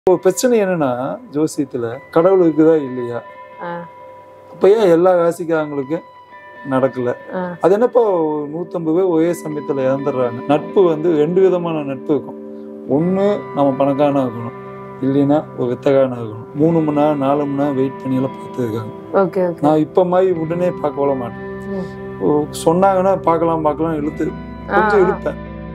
இப்போ பிரச்சனை என்னன்னா ஜோசியத்துல கடவுள் இருக்குதா இல்லையா ஆ. அப்ப ஏன் எல்லா ராசிக்காரங்களுக்கும் நடக்கல ஆ. அது என்னப்பா நூத்தம்பது பேர் ஒரே சமயத்துல இறந்துடுறாங்க நட்பு வந்து ரெண்டு விதமான நட்பு இருக்கும் ஒண்ணு நம்ம பணக்காரனா இருக்கணும் இல்லைன்னா ஒரு வித்தகாரனா இருக்கணும் மூணு மணி நேரம் நாலு மணி நேரம் வெயிட் பண்ணி எல்லாம் பார்த்துருக்காங்க ஓகே ஓகே நான் இப்ப மாதிரி உடனே பார்க்க விட மாட்டேன் ம். ஓ, சொன்னாங்கன்னா பார்க்கலாம் பார்க்கலாம் இழுத்து கொஞ்சம் இழுப்பேன்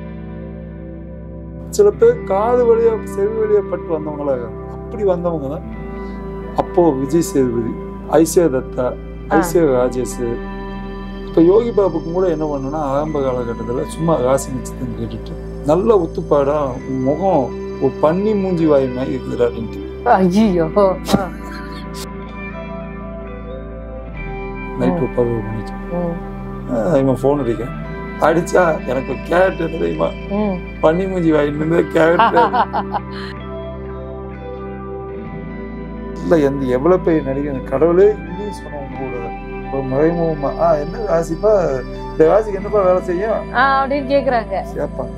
சில பேர் காது வழியா செவி வழியா பட்டு வந்தவங்களா இருக்காங்க அப்படி வந்தவங்க தான் அப்போ விஜய் சேதுபதி ஐஸ்வர்யா தத்தா ஐஸ்வர்யா ராஜேஷ் இப்போ யோகி பாபுக்கும் கூட என்ன பண்ணணும்னா ஆரம்ப காலகட்டத்தில் சும்மா ராசி நட்சத்திரம் கேட்டுட்டு நல்ல உத்துப்பாடா உன் முகம் ஒரு பன்னி மூஞ்சி வாய் மாதிரி இருக்குதுடா அப்படின்ட்டு ஐயோ நைட் ஒரு பதினோரு மணிக்கு ஆஹ் இவன் ஃபோன் அடிக்க அடிச்சா எனக்கு கேரட் தெரியுமா பன்னி மூஞ்சி வாங்கிட்டு கேரட் இல்ல எந்த எவ்வளவு பெரிய நடிகர் கடவுளே இல்லைன்னு சொன்னவங்க கூட ஒரு மறைமுகமா ஆ என்ன ராசிப்பா இந்த ராசிக்கு என்னப்பா வேலை செய்யும் அப்படின்னு கேக்குறாங்க கேட்பான்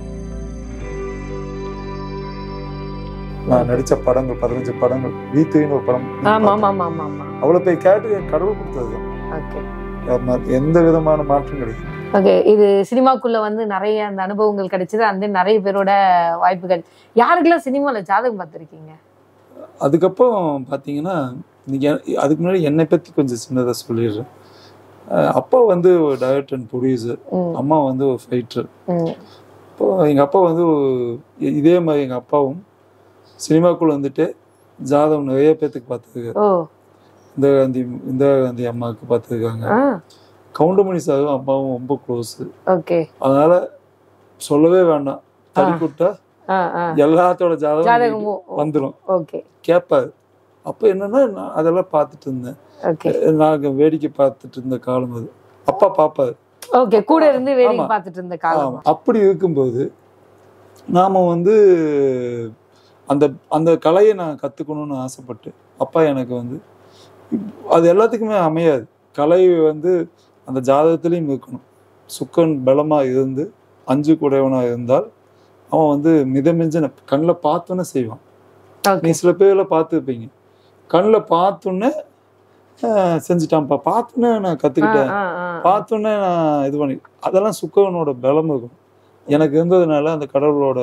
நான் நடிச்ச படங்கள் பதினஞ்சு படங்கள் வீத்துன்னு ஒரு படம் ஆமா ஆமா ஆமா ஆமா ஆமா அவ்வளவு பெரிய கேட்டு என் கடவுள் கொடுத்ததுதான் ஓகே ஆமா, எந்த விதமான மாற்றம் கிடையாது ஓகே இது சினிமாக்குள்ள வந்து நிறைய அந்த அனுபவங்கள் கிடைச்சது அந்த நிறைய பேரோட வாய்ப்புகள் யாருக்கெல்லாம் சினிமால ஜாதகம் பார்த்திருக்கீங்க அதுக்கப்புறம் பார்த்தீங்கன்னா நீங்க அதுக்கு முன்னாடி என்னை பத்தி கொஞ்சம் சின்னதாக சொல்லிடுறேன் அஹ் அப்பா வந்து ஒரு டைரக்டர் அண்ட் ப்ரொடியூசர் ம், அம்மா வந்து ஒரு ஃபைட்டர் ம், இப்போ எங்க அப்பா வந்து ஒரு- இதே மாதிரி எங்க அப்பாவும் சினிமாக்குள்ள வந்துட்டு ஜாதகம் நிறைய பேத்துக்கு பார்த்துருக்காரு ஓ இந்திரா காந்தி இந்திரா காந்தி அம்மாவுக்கு பார்த்துருக்காங்க ஆ கவுண்டமணி சாரும் அப்பாவும் ரொம்ப க்ளோஸ் ஓகே அதனால சொல்லவே வேண்டாம் தடி ஆ. கொடுத்தா ஆ ஆ எல்லாத்தோட ஜாதகம் ஜாதகமும் வந்துடும் ஓகே கேட்பாரு அப்போ என்னன்னா நான் அதெல்லாம் பார்த்துட்டு இருந்தேன் ஓகே நாங்க வேடிக்கை பார்த்துட்டு இருந்த காலம் அது அப்பா பாப்பாரு ஓகே கூட இருந்து வேடிக்கை ஆமா. பார்த்துட்டு இருந்த காலம் ஆமா. அப்படி இருக்கும்போது நாம வந்து அந்த அந்த கலையை நான் கத்துக்கணும்னு ஆசைப்பட்டு அப்பா எனக்கு வந்து அது எல்லாத்துக்குமே அமையாது கலை வந்து அந்த ஜாதகத்திலையும் இருக்கணும் சுக்கன் பலமா இருந்து அஞ்சு குடையவனா இருந்தால் அவன் வந்து மிதமிஞ்சன கண்ணில் பார்த்தோன்னே செய்வான் நீ ஓகே சில பேர்லாம் பார்த்துருப்பீங்க கண்ணில் பார்த்தோன்னே ஆஹ், செஞ்சுட்டான்ப்பா பார்த்தோன்னே நான் கற்றுக்கிட்டேன் பார்த்தோன்னே நான் இது பண்ணி அதெல்லாம் சுக்கவனோட பலம் இருக்கும் எனக்கு இருந்ததுனால அந்த கடவுளோட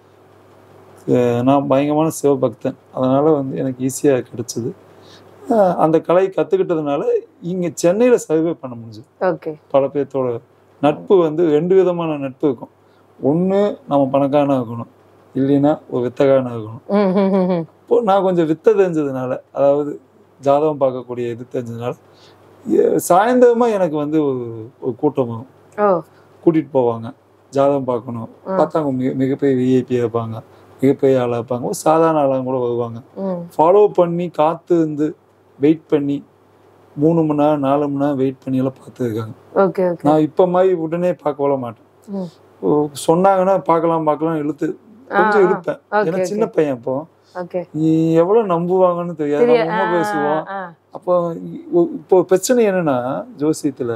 அஹ், நான் பயங்கரமான சிவபக்தன் அதனால வந்து எனக்கு ஈஸியாக கிடைச்சது அஹ், அந்த கலை கற்றுக்கிட்டதுனால இங்கே சென்னையில் சர்வே பண்ண முடிஞ்சது ஓகே பல பேர்த்தோட நட்பு வந்து ரெண்டு விதமான நட்பு இருக்கும் ஒன்று நம்ம பணக்காரனா இருக்கணும் இல்லைன்னா ஒரு வித்தகாரனா இருக்கணும் ம், ம், ம், ம். இப்போ நான் கொஞ்சம் வித்த தெரிஞ்சதுனால அதாவது ஜாதகம் பார்க்கக்கூடிய இது தெரிஞ்சதுனால எ- சாயந்தரமா எனக்கு வந்து ஒரு ஒரு கூட்டம் வரும் ஓ கூட்டிட்டு போவாங்க ஜாதகம் பார்க்கணும் ஆ. பார்த்தா அவங்க மிக மிகப்பெரிய விஐபியாக இருப்பாங்க மிகப்பெரிய ஆளாக இருப்பாங்க ஒரு சாதாரண ஆளாக கூட வருவாங்க ம் ஃபாலோ பண்ணி காத்து இருந்து வெயிட் பண்ணி மூணு மணி நேரம் நாலு மணி நேரம் வெயிட் பண்ணி எல்லாம் பார்த்துருக்காங்க ஓகே ஓகே நான் இப்போ மாதிரி உடனே பார்க்க விட மாட்டேன் ம். ஓ, சொன்னாங்கன்னா பார்க்கலாம் பார்க்கலாம் இழுத்து கொஞ்சம் இழுப்பேன் ஏன்னா ஓகே சின்ன பையன் இப்போ ஓகே நீ எவ்வளவு நம்புவாங்கன்னு தெரியாது சரி நம்ம உண்மை பேசுவோம் ஆ, அப்போ இ- இப்போ பிரச்சனை என்னன்னா ஜோசியத்துல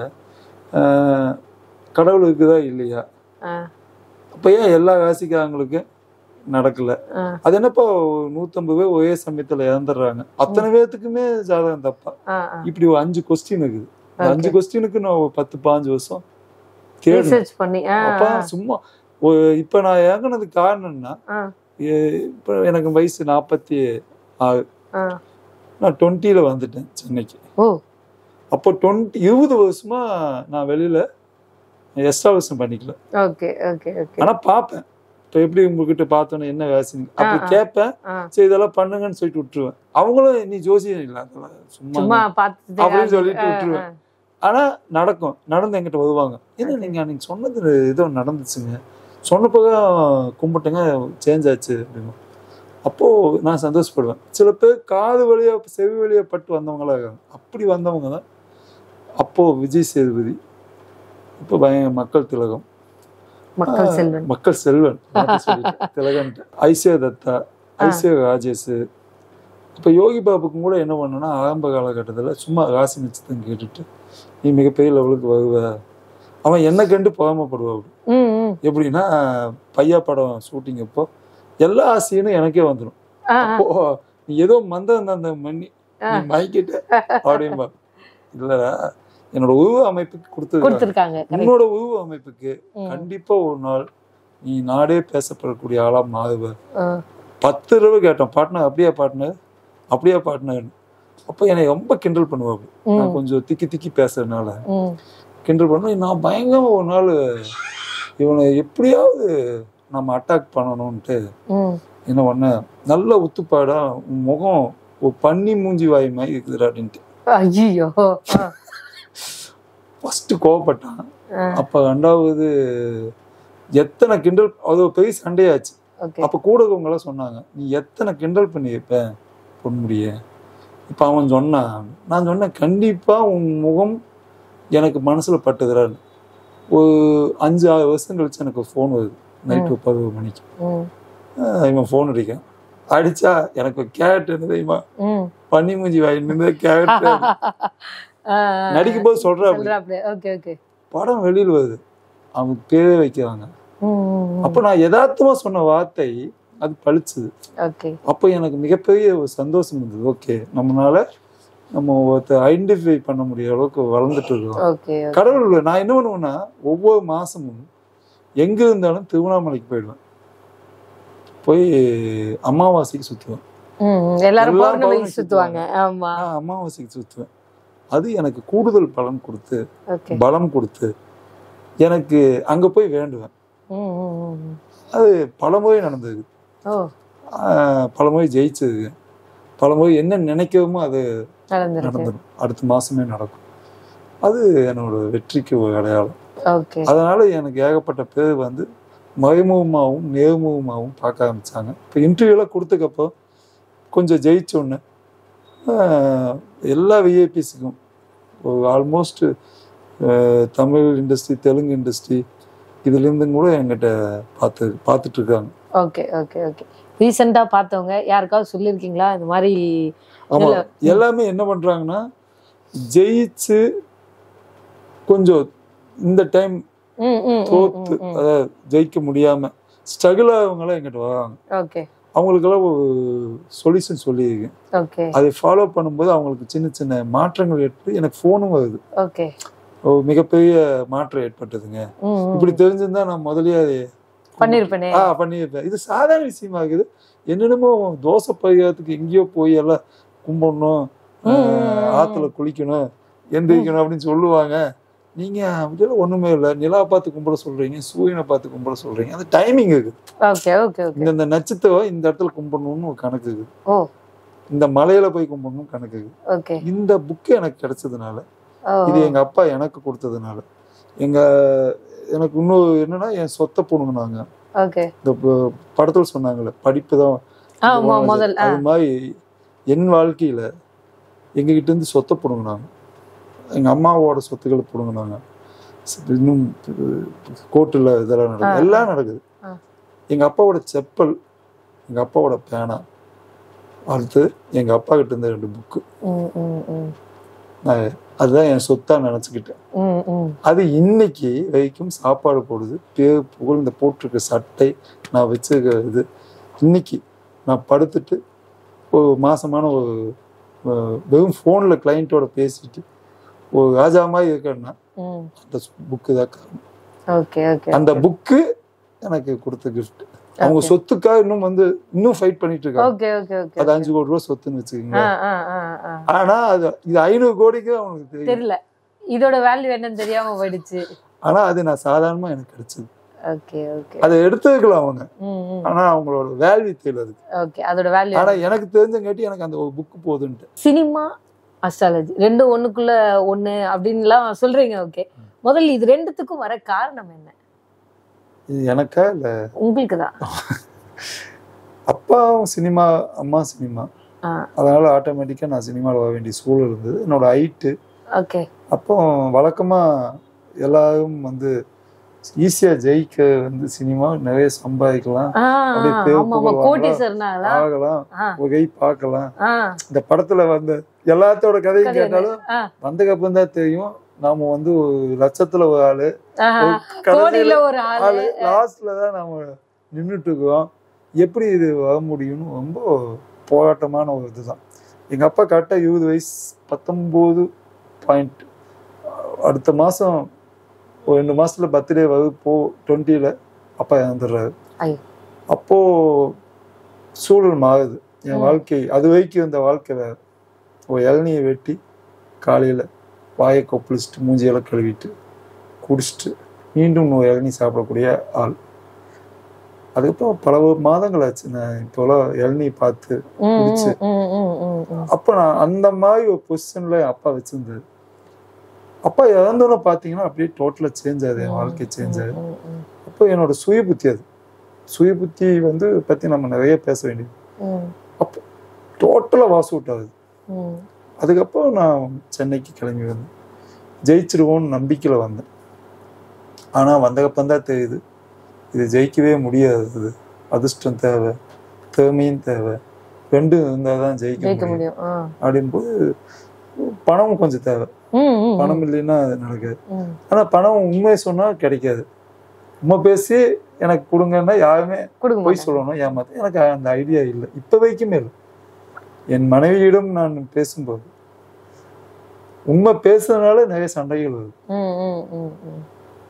ஆஹ், கடவுள் இருக்குதா இல்லையா ஆ, அப்ப ஏன் எல்லா ராசிக்காரங்களுக்கும் நடக்கல ஆ. அது என்னப்பா ஒரு நூத்தம்பது பேர் ஒரே சமயத்துல இறந்துடுறாங்க அத்தனை பேர்த்துக்குமே ஜாதகம் தப்பா ஆ, ஆ. இப்படி ஒரு அஞ்சு கொஸ்டின் இருக்குது இந்த Okay. அஞ்சு கொஸ்டினுக்கு நான் ஒரு பத்து பாஞ்சு வருஷம் தேடணும் ரிசர்ச் பண்ணி ஆ, அப்ப சும்மா ஒரு- இப்ப நான் இறங்குனதுக்கு காரணம் என்ன ஆ, எ- இப்ப எனக்கு வயசு நாற்பத்தி ஆறு ஆ. நான் டுவெண்ட்டியில் வந்துட்டேன் சென்னைக்கு ஓ அப்போ டுவெண்ட்டி இருபது வருஷமா நான் வெளியில எஸ்டாபிஷன் பண்ணிக்கல ஓகே ஓகே ஓகே ஆனா பார்ப்பேன் இப்போ எப்படி உங்ககிட்ட பார்த்தோன்னே என்ன வேசிங்க அப்படி ஆ, ஆ. கேட்பேன் ஆ. சரி இதெல்லாம் பண்ணுங்கன்னு சொல்லிட்டு விட்டுருவேன் அவங்களும் நீ ஜோசியம் இல்லை அதெல்லாம் சும்மா சும்மா பார்த்துட்டு அப்படின்னு சொல்லிட்டு ஆ, விட்டுருவேன். ஆ. ஆனா நடக்கும் நடந்து என்கிட்ட வருவாங்க என்ன Okay. நீங்க அன்னைக்கு சொன்னது ஏதோ நடந்துச்சுங்க சொன்னப்போ கும்பிட்டுங்க சேஞ்ச் ஆச்சு அப்படின்னு அப்போ நான் சந்தோஷப்படுவேன் சில பேர் காது வழியா செவி வழியா பட்டு வந்தவங்களா இருக்காங்க அப்படி வந்தவங்க தான் அப்போ விஜய் சேதுபதி இப்போ பய மக்கள் திலகம் மக்கள் செல்வன் மக்கள் செல்வன் மாத்தி சொல்லிட்டேன். திலகன்ட்டு ஐஸ்வர்யா தத்தா ஆ. ஐஸ்வர்யா ராஜேஷ் இப்போ யோகி பாபுக்கும் கூட என்ன பண்ணேன்னா ஆரம்ப காலகட்டத்தில் சும்மா ராசி நட்சத்திரம் கேட்டுட்டு நீ மிகப்பெரிய லெவலுக்கு வருவ அவன் என்ன கண்டு பொறாமப்படுவா அப்படி ம் ம் எப்படின்னா பையா படம் ஷூட்டிங் அப்போ எல்லா சீனும் எனக்கே வந்துடும் ஆ, அப்போ நீ ஏதோ மந்தம் அந்த மண்ணி நீ மயக்கிட்ட அப்படின்பா இல்லடா என்னோட உருவ அமைப்புக்கு கொடுத்தது கொடுத்திருக்காங்க correct. உன்னோட உருவ அமைப்புக்கு ம். கண்டிப்பா ஒரு நாள் நீ நாடே பேசப்படக்கூடிய ஆளா மாறுவ ஆ, பத்து தடவை கேட்டோம் பாட்னர் அப்படியே பாட்னர் அப்படியே பாட்னர் அப்போ என்னை ரொம்ப கிண்டல் பண்ணுவாங்க ம், நான் கொஞ்சம் திக்கி திக்கி பேசுறதுனால ம், கிண்டல் பண்ண நான் பயங்கரமா ஒரு நாள் இவனை எப்படியாவது நம்ம அட்டாக் பண்ணணும்ட்டு ம். என்ன பண்ண நல்ல உத்துப்பாடா உன் முகம் ஒரு பன்னி மூஞ்சி வாய் மாதிரி இருக்குதுடா அப்படின்ட்டு ஐயையோ ஆ, ஃபர்ஸ்ட் கோவப்பட்டான் ஆ, அப்ப ரெண்டாவது எத்தனை கிண்டல் அது ஒரு பெரிய சண்டையாச்சு okay. அப்ப கூட இருக்கவங்க சொன்னாங்க நீ எத்தனை கிண்டல் பண்ணியிருப்ப பொன்முடிய இப்ப அவன் சொன்னான் நான் சொன்னேன் கண்டிப்பா உன் முகம் எனக்கு மனசுல பட்டுதுறான்னு ஒரு அஞ்சு ஆறு வருஷம் கழிச்சு எனக்கு ஃபோன் வருது நைட்டு பதினோரு மணிக்கு ம், ஆஹ் இவன் ஃபோன் அடிக்கான் அடிச்சா எனக்கு கேரட் என்ன தெரியுமா ம். பன்னி மூஞ்சி வாங்கிட்டு கேரட் ஆ, நடிக்கும் போது சொல்றா அப்படி. சொல்றாப்ல. okay, okay. படம் வெளியில் வருது அவங்க பேரே வைக்கிறாங்க ம், ம், ம். அப்ப நான் யதார்த்தமா சொன்ன வார்த்தை அது பளிச்சுது okay. அப்போ எனக்கு மிகப்பெரிய ஒரு சந்தோஷம் இருந்தது ஓகே நம்மளால நம்ம ஒருத்தர் ஐடென்டிஃபை பண்ண முடிய அளவுக்கு வளர்ந்துட்டு இருக்கோம் okay, okay. கடவுள் நான் என்ன பண்ணுவேன்னா ஒவ்வொரு மாசமும் எங்க இருந்தாலும் திருவண்ணாமலைக்கு போயிடுவேன் போய் அமாவாசைக்கு சுத்துவேன் ம், ம். எல்லாரும் எல்லா பௌர்ணமிக்கு பௌர்ணமிக்கு சுத்துவாங்க ஆமா நான் அமாவாசைக்கு சுத்துவேன் அது எனக்கு கூடுதல் பலன் கொடுத்து ஓகே பலம் கொடுத்து எனக்கு அங்க போய் வேண்டுவேன் ம், ம், ம், ம். அது பலமுறை நடந்தது ஓ ஆஹ் பலமுறை ஜெயிச்சது பலமுறை என்ன நினைக்கிறோமோ அது நடந்திருக்கு நடந்துடும் அடுத்த மாசமே நடக்கும் அது என்னோட வெற்றிக்கு ஒரு அடையாளம் ஓகே அதனால எனக்கு ஏகப்பட்ட பேர் வந்து மறைமுகமாகவும் நேர்முகமாகவும் பார்க்க ஆரம்பிச்சாங்க இப்போ இன்டர்வியூலாம் கொடுத்தக்கப்போ கொஞ்சம் ஜெயிச்சோன்னு எல்லா விஐபிஸுக்கும் ஒரு almost Tamil industry Telugu industry இதுலேருந்தும் கூட என்கிட்ட பார்த்து பார்த்துட்டு இருக்காங்க ஓகே ஓகே ஓகே ரீசெண்டா பார்த்தவங்க யாருக்காவது சொல்லியிருக்கீங்களா இந்த மாதிரி ஆமா இல்ல. எல்லாமே என்ன பண்றாங்கன்னா ஜெயிச்சு கொஞ்சம் இந்த டைம் ம், ம், ம், தோத்து ம், ம். அதாவது ஜெயிக்க முடியாம ஸ்ட்ரகிள் ஆகவங்களாம் என்கிட்ட வராங்க ஓகே அவங்களுக்கெல்லாம் ஒரு சொல்யூஷன் சொல்லியிருக்கேன் ஓகே அதை ஃபாலோ பண்ணும்போது அவங்களுக்கு சின்ன சின்ன மாற்றங்கள் ஏற்பட்டு எனக்கு ஃபோனும் வருது ஓகே ஒரு மிகப்பெரிய மாற்றம் ஏற்பட்டதுங்க ம், ம். இப்படி தெரிஞ்சிருந்தா நான் முதல்லயே அதை பண்ணிருப்பேனே ஆ பண்ணியிருப்பேன் இது சாதாரண விஷயமா இருக்குது என்னென்னமோ தோசை பரிகாரத்துக்கு எங்கேயோ போய் எல்லாம் கும்பிடணும் ம், ம், ம். ஆத்துல குளிக்கணும் எந்திரிக்கணும் அப்படின்னு சொல்லுவாங்க நீங்க அப்படியெல்லாம் ஒண்ணுமே இல்லை நிலா பார்த்து கும்பிட சொல்றீங்க சூரியனை பார்த்து கும்பிட சொல்றீங்க அந்த டைமிங் இருக்கு ஓகே ஓகே ஓகே இந்த இந்த நட்சத்திரம் இந்த இடத்துல கும்பிடணும்னு ஒரு கணக்கு இருக்குது ஓ இந்த மலையில போய் கும்பிடணும் கணக்கு இருக்குது ஓகே இந்த புக்கு எனக்கு கிடைச்சதுனால ஓ இது எங்க அப்பா எனக்கு கொடுத்ததுனால எங்க எனக்கு இன்னொரு என்னன்னா என் சொத்தை புடுங்கினாங்க ஓகே இந்த ப- படத்துல சொன்னாங்கல்ல படிப்பு தான் ஆமா முதல் ஆ, அது மாதிரி என் வாழ்க்கையில எங்ககிட்ட இருந்து சொத்தை பிடுங்கினாங்க எங்க அம்மாவோட சொத்துக்களை பிடுங்கினாங்க இன்னும் கோர்ட்டில் இதெல்லாம் நடக்குது ஆ. எல்லாம் நடக்குது ஆ. எங்க அப்பாவோட செப்பல் எங்க அப்பாவோட பேனா அடுத்து எங்க அப்பா கிட்ட இருந்த ரெண்டு புக்கு ம், ம், ம். அதுதான் என் சொத்தா நினைச்சுக்கிட்டேன் ம், ம். அது இன்னைக்கு வரைக்கும் சாப்பாடு போடுது பேர் புகழ் இந்த போட்டிருக்க சட்டை நான் வச்சிருக்க இது இன்னைக்கு நான் படுத்துட்டு ஒரு மாசமான ஒரு அஹ், வெறும் ஃபோனில் கிளைண்ட்டோட பேசிட்டு ஒரு ராஜா மாதிரி இருக்கேன்னா ம். அந்த புக்கு தான் காரணம் ஓகே ஓகே அந்த புக்கு எனக்கு கொடுத்த கிஃப்ட் அவங்க சொத்துக்காக இன்னும் வந்து இன்னும் ஃபைட் பண்ணிட்டு இருக்காங்க ஓகே ஓகே ஓகே அது அஞ்சு கோடி ரூபா சொத்துன்னு வச்சுக்கோங்க ஆ ஆ ஆ ஆ ஆனா அது இது ஐநூறு கோடிக்கு அவங்களுக்கு தெரியும் தெரியல இதோட வேல்யூ என்னன்னு தெரியாம போயிடுச்சு ஆனா அது நான் சாதாரணமா எனக்கு கிடைச்சது ஓகே ஓகே அதை எடுத்துக்கலாம் அவங்க ம் ம் ஆனா அவங்களோட வேல்யூ தெரியல அதுக்கு ஓகே அதோட வேல்யூ ஆனா எனக்கு தெரிஞ்சங்காட்டி எனக்கு அந்த ஒரு புக் போதுன்ட்டு சினிமா அஸ்ட்ராலஜி ரெண்டும் ஒண்ணுக்குள்ள ஒண்ணு அப்படின்லாம் சொல்றீங்க ஓகே முதல்ல இது ரெண்டுத்துக்கும் வர காரணம் என்ன இது எனக்கா இல்ல உங்களுக்கு தான் அப்பாவும் சினிமா அம்மா சினிமா ஆ. அதனால ஆட்டோமேட்டிக்கா நான் சினிமாவில் வர வேண்டிய சூழல் இருந்தது என்னோட ஹைட்டு ஓகே அப்போ வழக்கமா எல்லாரும் வந்து ஈஸியா ஜெயிக்க வந்து சினிமா நிறைய சம்பாதிக்கலாம் ஆ அப்படியே பேர் ஆமா ஆமா புகழ் கோட்டீஸ்வரனால ஆகலாம் ஆ வகை பார்க்கலாம் ஆ இந்த படத்துல வந்து எல்லாத்தோட கதையும் கதை கேட்டாலும் ஆ வந்தக்கப்புறம் தான் தெரியும் நாம வந்து ஒரு லட்சத்துல ஒரு ஆளு ஆஹா. ஒரு கடைசியில கோடியில ஒரு ஆளு ஆளு லாஸ்ட்ல தான் நம்ம நின்னுட்டு இருக்கோம் எப்படி இது வர முடியும்னு ரொம்ப போராட்டமான ஒரு இதுதான் எங்க அப்பா கரெக்டாக இருபது வயசு பத்தொம்போது பாயிண்ட் அடுத்த மாசம் ஒரு ரெண்டு மாசத்துல பர்த்டே வருது போ டுவெண்ட்டியில் அப்பா இறந்துடுறாரு ஐயோ. அப்போ சூழல் மாறுது என் ம். வாழ்க்கை அது வரைக்கும் இந்த வாழ்க்கை வேற ஒரு இளநியை வெட்டி காலையில வாயை கொப்பளிச்சுட்டு மூஞ்சியெல்லாம் கழுவிட்டு குடிச்சிட்டு மீண்டும் இன்னொரு இளநீ சாப்பிடக்கூடிய ஆள் அதுக்கப்புறம் பல ஒரு மாதங்கள் ஆச்சு நான் இப்போலாம் இளநீ பார்த்து ம், குடிச்சு. ம், ம், ம், ம். அப்போ நான் அந்த மாதிரி ஒரு பொசிஷன்ல அப்பா வச்சிருந்தது அப்பா இறந்தோன்னு பார்த்தீங்கன்னா அப்படியே டோட்டலாக சேஞ்ச் ஆகுது என் வாழ்க்கை சேஞ்ச் ஆகுது ம், ம், அப்போ என்னோட சுய புத்தி அது சுய புத்தி வந்து பற்றி நம்ம நிறைய பேச வேண்டியது ம், டோட்டலாக வாஸ் அவுட் ஆகுது ம். அதுக்கப்புறம் நான் சென்னைக்கு கிளம்பி வந்தேன் ஜெயிச்சிருவோம்னு நம்பிக்கையில் வந்தேன் ஆனால் வந்தகப்பம் தான் தெரியுது இது ஜெயிக்கவே முடியாது இது அதிர்ஷ்டம் தேவை திறமையும் தேவை ரெண்டும் இருந்தால் தான் ஜெயிக்க ஜெயிக்க முடியும் முடியும் ஆ. அப்படின்போது பணமும் கொஞ்சம் தேவை ம், ம், பணம் இல்லைன்னா அது நடக்காது ம். ஆனால் பணம் உண்மை சொன்னால் கிடைக்காது உண்மை பேசி எனக்கு கொடுங்கன்னா யாருமே கொடுக்க பொய் மாட்டாங்க. சொல்லணும் ஏமாத்த எனக்கு அந்த ஐடியா இல்லை இப்போ வரைக்குமே இல்லை என் மனைவியிடம் நான் பேசும்போது உண்மை பேசுறதுனால நிறைய சண்டைகள் வருது ம், ம், ம், ம்.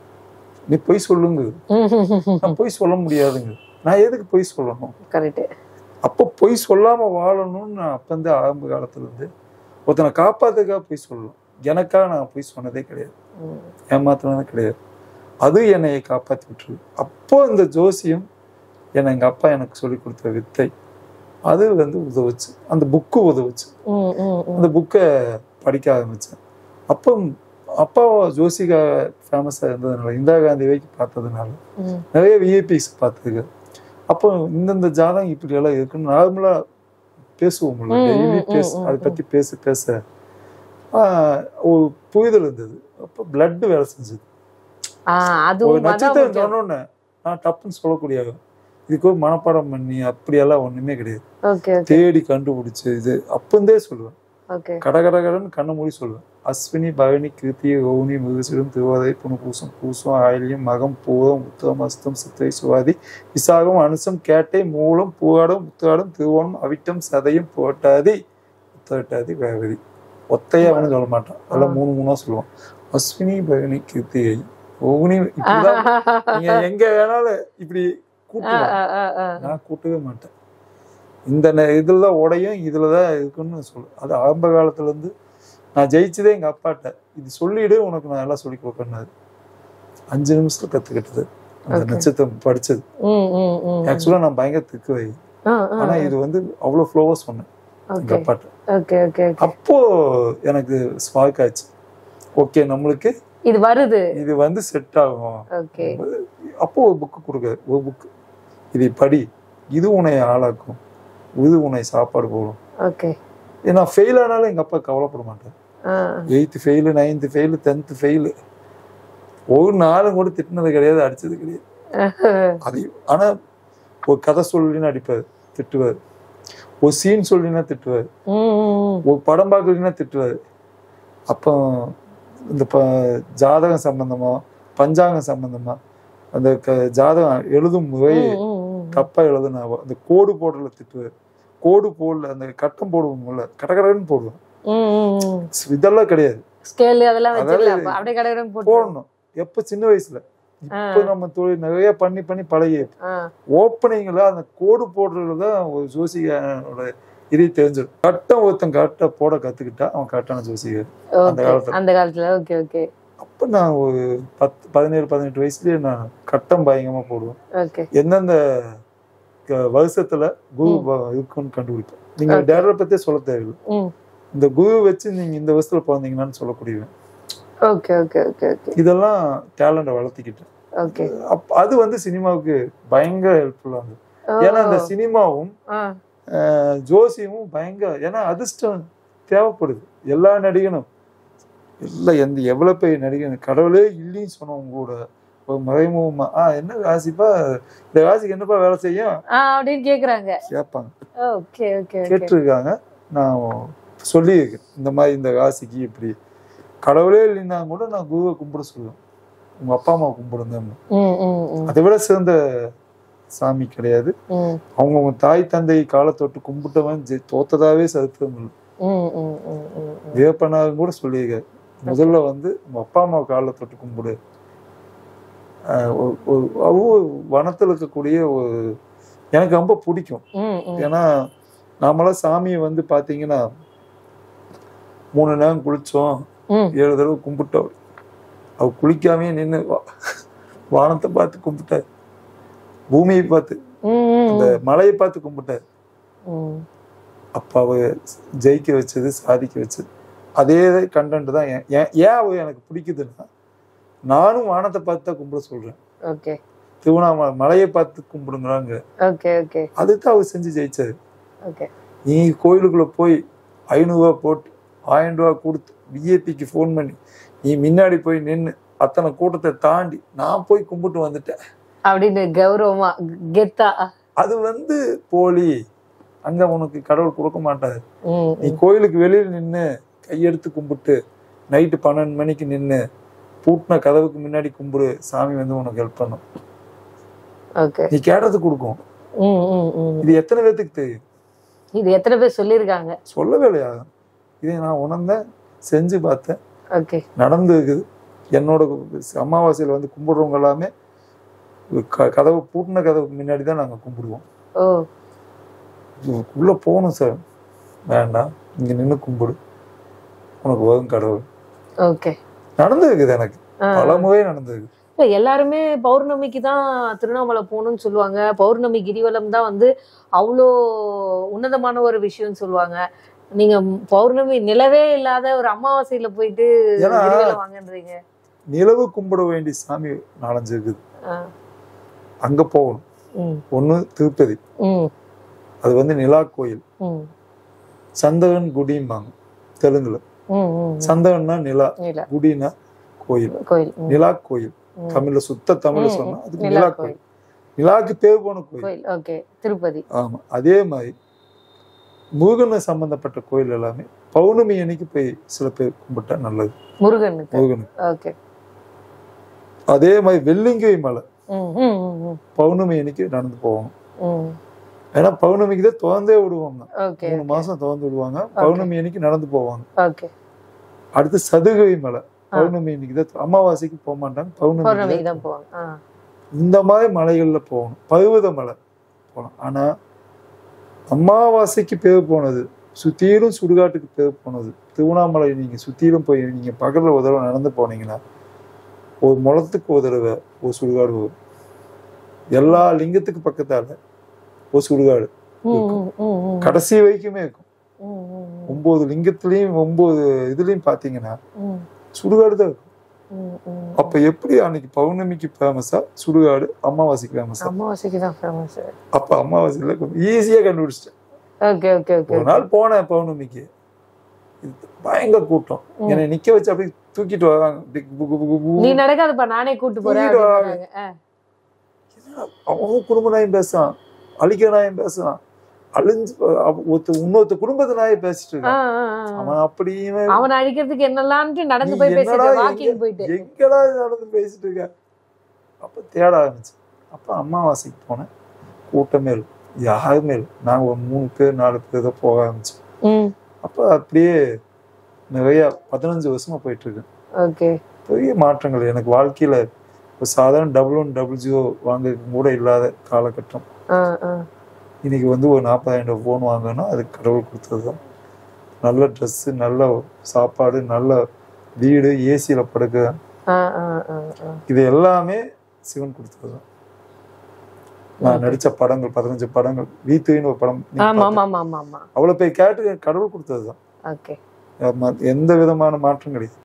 நீ பொய் சொல்லுங்க ம், ம், ம். நான் பொய் சொல்ல முடியாதுங்க நான் எதுக்கு பொய் சொல்லணும் கரெக்ட் அப்போ பொய் சொல்லாம வாழணும்னு நான் அப்ப இருந்து ஆரம்ப காலத்துல இருந்து ஒருத்தனை காப்பாத்துக்காக பொய் சொல்லலாம் எனக்காக நான் பொய் சொன்னதே கிடையாது ம். ஏமாத்தினதே கிடையாது அது என்னை காப்பாத்தி விட்டுரு அப்போ இந்த ஜோசியம் என்னை எங்க அப்பா எனக்கு சொல்லி கொடுத்த வித்தை அது வந்து உதவுச்சு அந்த புக்கு உதவுச்சு ம், ம், ம். அந்த புக்கை படிக்க ஆரம்பித்தேன் அப்போ அப்பா ஜோசிகா ஃபேமஸாக இருந்ததுனால இந்திரா காந்தி வரைக்கும் பார்த்ததுனால ம். நிறைய விஐபிஸ் பார்த்ததுக்கு அப்போ இந்தந்த ஜாதகம் இப்படி எல்லாம் இருக்குன்னு நார்மலாக பேசுவோம்ல ம், டெய்லி ம், பேச ம், அதை ம். பற்றி பேச பேச ஆஹ், ஒரு புரிதல் இருந்தது அப்போ பிளட் வேலை செஞ்சது ஆ, ஒரு அதுவும் அதான் நட்சத்திரம் முக்கியம். சொன்னோன்னே நான் டப்புன்னு சொல்லக்கூடிய இதுக்கு ஒரு மனப்பாடம் பண்ணி அப்படியெல்லாம் ஒண்ணுமே கிடையாது ஓகே ஓகே தேடி கண்டுபிடிச்சு இது அப்பந்தே சொல்லுவேன் ஓகே கட கட கடன்னு கண்ணை மூடி சொல்லுவேன் அஸ்வினி பரணி கிருத்திய கௌனி மிருகசிடம் திருவாதை புனபூசம் பூசம் ஆயிலியம் மகம் பூரம் உத்தரம் அஸ்தம் சித்திரை சுவாதி விசாகம் அனுசம் கேட்டை மூலம் பூவாடம் உத்தாடம் திருவோணம் அவிட்டம் சதயம் புரட்டாதி உத்தரட்டாதி வேவதி ஒத்தையா அவனு சொல்ல மாட்டான் அதெல்லாம் மூணு மூணா சொல்லுவான் அஸ்வினி பரணி கிருத்திகை கௌனி இப்படிதான் நீங்க எங்க வேணாலும் இப்படி கூட்டலாம் நான் கூட்டவே மாட்டேன் இந்த நெ- இதுல தான் உடையும் இதுல தான் இருக்குன்னு சொல்லு அது ஆரம்ப காலத்துல இருந்து நான் ஜெயிச்சதே எங்க அப்பாட்ட இது சொல்லிடு உனக்கு நான் எல்லாம் சொல்லி கொடுக்கணும் அஞ்சு நிமிஷத்துல கத்துக்கிட்டது அந்த Okay. நட்சத்திரம் படிச்சது ஆக்சுவலா நான் பயங்கர திக்கு வை ஆனா இது வந்து அவ்வளவு ஃப்ளோவா சொன்னேன் எங்க ஓகே அப்பாட்ட ஓகே ஓகே அப்போ எனக்கு ஸ்பார்க் ஆச்சு ஓகே நம்மளுக்கு இது வருது இது வந்து செட் ஆகும் ஓகே அப்போ ஒரு புக்கு கொடுக்க ஒரு புக்கு இதை படி இது உன்னை ஆளாக்கும் இது உன்னை சாப்பாடு போடும் ஓகே ஏன்னா ஃபெயில் ஆனாலும் எங்க அப்பா கவலைப்பட மாட்டார் eighth fail ninth fail tenth fail ஒரு நாளும் கூட திட்டினது கிடையாது அடிச்சது கிடையாது அது ஆனா ஒரு கதை சொல்லினா அடிப்பார் திட்டுவார் ஒரு சீன் சொல்லினா திட்டுவார் ஒரு படம் பார்க்கலன்னா திட்டுவார் அப்போ இந்த ப ஜாதகம் சம்பந்தமா பஞ்சாங்கம் சம்பந்தமா அந்த க ஜாதகம் எழுதும் முறை தப்பா எழுதுனா அந்த கோடு போடல திட்டுவார் கோடு போடல அந்த கட்டம் போடுவோம்ல கடகடன்னு போடுவோம் இதெல்லாம் கிடையாது ஸ்கேல் அதெல்லாம் வச்சிடல அதாவது அப்ப அப்படியே கடையிடம் போட்டு போடணும் எப்ப சின்ன வயசுல இப்ப நம்ம தொழில் நிறைய பண்ணி பண்ணி பழகி ஆ, ஓப்பனிங்ல அந்த கோடு போடுறது தான் ஒரு ஜோசிகனோட இதை தெரிஞ்சிடும் கட்டம் ஒருத்தன் கரெக்டா போட கத்துக்கிட்டா அவன் கரெக்டான ஜோசிகர் அந்த okay. காலத்துல. அந்த காலத்துல ஓகே ஓகே அப்ப நான் ஒரு பத்து பதினேழு பதினெட்டு வயசுலயே நான் கட்டம் பயங்கரமா போடுவேன் ஓகே எந்தெந்த க- வருஷத்துல குரு ப- இருக்குன்னு கண்டுபிடிப்பேன் நீங்க Okay. டேரக்டரை பத்தியே சொல்ல தேவையில்லை ம் இந்த குரு வச்சு நீங்க இந்த வருஷத்துல பிறந்தீங்கன்னு சொல்லக்கூடியவன் ஓகே ஓகே ஓகே ஓகே இதெல்லாம் டேலண்ட வளர்த்திக்கிட்டேன் ஓகே அப்- அது வந்து சினிமாவுக்கு பயங்கர ஹெல்ப்ஃபுல்லா இருந்தது ஏன்னா இந்த சினிமாவும் அஹ், ஜோசியமும் பயங்கர ஏன்னா அதிர்ஷ்டம் தேவைப்படுது எல்லா நடிகனும் இல்லை எந்த எவ்வளவு பெரிய நடிகன் கடவுளே இல்லைன்னு சொன்னவங்க கூட ஒரு மறைமுகமா ஆ என்ன ராசிப்பா இந்த ராசிக்கு என்னப்பா வேலை செய்யும் அப்படின்னு கேக்குறாங்க கேட்பாங்க ஓகே ஓகே ஓகே கேட்டிருக்காங்க நான் சொல்லியிருக்கேன் இந்த மாதிரி இந்த ராசிக்கு இப்படி கடவுளே இல்லைன்னா கூட நான் குருவை கும்பிட சொல்லுவேன் உங்க அப்பா அம்மா கும்பிடுங்க ம் ம் ம் அதை விட சிறந்த சாமி கிடையாது ம், அவங்கவுங்க தாய் தந்தை காலை தொட்டு கும்பிட்டவன் ஜெ- தோத்ததாவே சரித்திரம் இல்லை ம், ம், ம், ம், ம். வேப்பனாகும் கூட சொல்லியிருக்காரு முதல்ல வந்து உங்க அப்பா அம்மா காலை தொட்டு கும்பிடு ஆஹ் ஒரு- ஒரு ஒரு வனத்துல இருக்கக்கூடிய ஒரு எனக்கு ரொம்ப பிடிக்கும் ம், ம். ஏன்னா நாமெல்லாம் சாமியை வந்து பாத்தீங்கன்னா மூணு நேரம் குளிச்சோம் ம். ஏழு தடவை கும்பிட்டோம் அவ குளிக்காமே நின்று வானத்தை பார்த்து கும்பிட்டார் பூமியை பார்த்து ம், ம், அந்த மலையை பார்த்து கும்பிட்டார் ம். அப்பாவை ஜெயிக்க வச்சது சாதிக்க வச்சது அதே கண்டென்ட் தான் ஏன் ஏன் ஏன் அவ எனக்கு பிடிக்குதுன்னா நானும் வானத்தை பார்த்து தான் கும்பிட சொல்றேன் ஓகே திருவண்ணாமலை மலையை பார்த்து கும்பிடுங்கிறாங்க ஓகே ஓகே அதுதான் அவர் செஞ்சு ஜெயிச்சாரு ஓகே நீ கோயிலுக்குள்ள போய் ஐநூறுரூவா போட்டு ஆயிரம் ரூபா கொடுத்து பிஏபிக்கு ஃபோன் பண்ணி நீ முன்னாடி போய் நின்று அத்தனை கூட்டத்தை தாண்டி நான் போய் கும்பிட்டு வந்துட்டேன் அப்படின்னு கௌரவமா கெத்தா அது வந்து போலி அங்க உனக்கு கடவுள் கொடுக்க மாட்டாரு ம், நீ கோயிலுக்கு வெளியில் நின்று கையெடுத்து கும்பிட்டு நைட்டு பன்னெண்டு மணிக்கு நின்று பூட்டின கதவுக்கு முன்னாடி கும்பிடு சாமி வந்து உனக்கு ஹெல்ப் பண்ணும் ஓகே நீ கேட்டது கொடுக்கும் ம், ம், ம். இது எத்தனை பேத்துக்கு தெரியும் இது எத்தனை பேர் சொல்லியிருக்காங்க சொல்லவே இல்லையா இதை நான் உணர்ந்தேன் செஞ்சு பார்த்தேன் ஓகே நடந்து இருக்குது என்னோட அமாவாசையில் வந்து கும்பிடுறவங்க எல்லாமே க- கதவு பூட்டின கதவுக்கு முன்னாடி தான் நாங்கள் கும்பிடுவோம் ஓ உள்ள போகணும் சார் வேண்டாம் இங்க நின்று கும்பிடு உனக்கு வரும் கடவுள் ஓகே நடந்து இருக்குது எனக்கு ஆ. பல முறை நடந்திருக்கு இல்ல, எல்லாருமே பௌர்ணமிக்கு தான் திருவண்ணாமலை போகணும்னு சொல்லுவாங்க பௌர்ணமி கிரிவலம் தான் வந்து அவ்வளோ உன்னதமான ஒரு விஷயம்னு சொல்லுவாங்க நீங்க பௌர்ணமி நிலவே இல்லாத ஒரு அமாவாசையில போயிட்டு ஏன்னா- கிரிவலம் வாங்கன்றீங்க நிலவு கும்பிட வேண்டிய சாமி நாலஞ்சு இருக்குது ஆ. அங்க போகணும் ம், ஒண்ணு திருப்பதி ம், அது வந்து நிலா கோயில் ம், சந்தகன் குடிம்பாங்க தெலுங்குல ம், ம். சந்தகன்னா நிலா நிலா குடினா கோயில் கோயில் ம், நிலா கோயில் ம். தமிழ்ல சுத்த தமிழ்ல ம், சொன்னா அதுக்கு நிலா நிலா கோயில். கோயில் நிலாக்கு பேர் போன கோயில் கோயில் ஓகே திருப்பதி ஆமா அதே மாதிரி முருகனை சம்பந்தப்பட்ட கோயில் எல்லாமே பௌர்ணமி அன்னைக்கு போய் சில பேர் கும்பிட்டா நல்லது முருகனுக்கு முருகனுக்கு ஓகே அதே மாதிரி வெள்ளிங்கை மலை ம், ம், ம், ம், பௌர்ணமி அன்னைக்கு நடந்து போகணும் ம். ஏன்னா பௌர்ணமிக்கு தான் திறந்தே விடுவாங்க ஓகே மூணு மாசம் திறந்து விடுவாங்க பௌர்ணமி அன்னைக்கு நடந்து போவாங்க ஓகே அடுத்து சதுகை மலை பௌர்ணமி அன்னைக்கு தான் அமாவாசைக்கு போக மாட்டாங்க பௌர்ணமி பௌர்ணமிக்கு தான் போவாங்க ஆ. இந்த மாதிரி மலைகள்ல போகணும் பருவத மலை போகணும் ஆனா அமாவாசைக்கு பேர் போனது சுத்திலும் சுடுகாட்டுக்கு பேர் போனது திருவண்ணாமலை நீங்க சுத்திலும் போய் நீங்க பகல்ல ஒரு தடவை நடந்து போனீங்கன்னா ஒரு முளத்துக்கு ஒரு தடவை ஒரு சுடுகாடு வரும் எல்லா லிங்கத்துக்கு பக்கத்தால ஒரு சுடுகாடு ம், ம், ம், ம். கடைசி வரைக்குமே இருக்கும் ம், ம், ஒன்பது லிங்கத்திலையும் ஒன்பது இதுலயும் பாத்தீங்கன்னா ம், சுடுகாடு தான் இருக்கும் ம், ம். அப்ப எப்படி அன்னைக்கு பௌர்ணமிக்கு ஃபேமஸா சுடுகாடு அமாவாசைக்கு ஃபேமஸா அமாவாசைக்கு தான் ஃபேமஸ் அப்ப அமாவாசையில ஈஸியா கண்டுபிடிச்சிட்டேன் ஓகே ஓகே ஓகே ஒரு நாள் போனேன் பௌர்ணமிக்கு இது பயங்கர கூட்டம் ம். என்னை நிக்க வச்சு அப்படியே தூக்கிட்டு வராங்க அப்படி கு- கு- கு- கு- கு- நீ நடக்காதப்பா நானே கூட்டு போறேன் தூக்கிட்டு அப்படின்றாங்க. ஆ. அவன் குடும்ப நாயம் பேசுறான் அழிக்கிற நாயம் பேசுறான் அழிஞ்சு அவ- ஒருத்த இன்னொருத்த குடும்பத்து நாயம் பேசிட்டு ஆ, இருக்கான் ஆ, ஆ. அவன் அப்படியுமே அவனை அழிக்கிறதுக்கு என்னெல்லாம்னு நடந்து நீ போய் என்னடா பேசிட்டு வாக்கிங் எங்க- போயிட்டு எங்கடா இது நடந்து பேசிட்டு இருக்க அப்ப தேட ஆரம்பிச்சு அப்ப அமாவாசைக்கு போனேன் கூட்டமே இல்லை யாருமே இல்லை நாங்க ஒரு மூணு பேர் நாலு பேர் தான் போக ஆரம்பிச்சோம் ம் அப்ப அப்படியே நிறைய பதினஞ்சு வருஷமா போயிட்டு இருக்கு ஓகே பெரிய மாற்றங்கள் எனக்கு வாழ்க்கையில ஒரு சாதாரண டபுள் ஒன் டபுள் ஜீரோ வாங்க கூட இல்லாத காலகட்டம் ஆ ஆ இன்னைக்கு வந்து ஒரு நாற்பதாயிரம் ஃபோன் வாங்கணும்னா அது கடவுள் கொடுத்தது தான் நல்ல ட்ரெஸ்ஸு நல்ல சாப்பாடு நல்ல வீடு ஏசியில் படுக்க ஆ ஆ ஆ ஆ. இது எல்லாமே சிவன் கொடுத்தது தான் நான் நடிச்ச படங்கள் பதினஞ்சு படங்கள் வீத்துன்னு ஒரு படம் நீங்க ஆமா பார்த்து- ஆமா ஆமா ஆமா ஆமா அவ்வளவு போய் கேட்டு கடவுள் கொடுத்தது தான் ஓகே எந்த விதமான மாற்றம் கிடையாது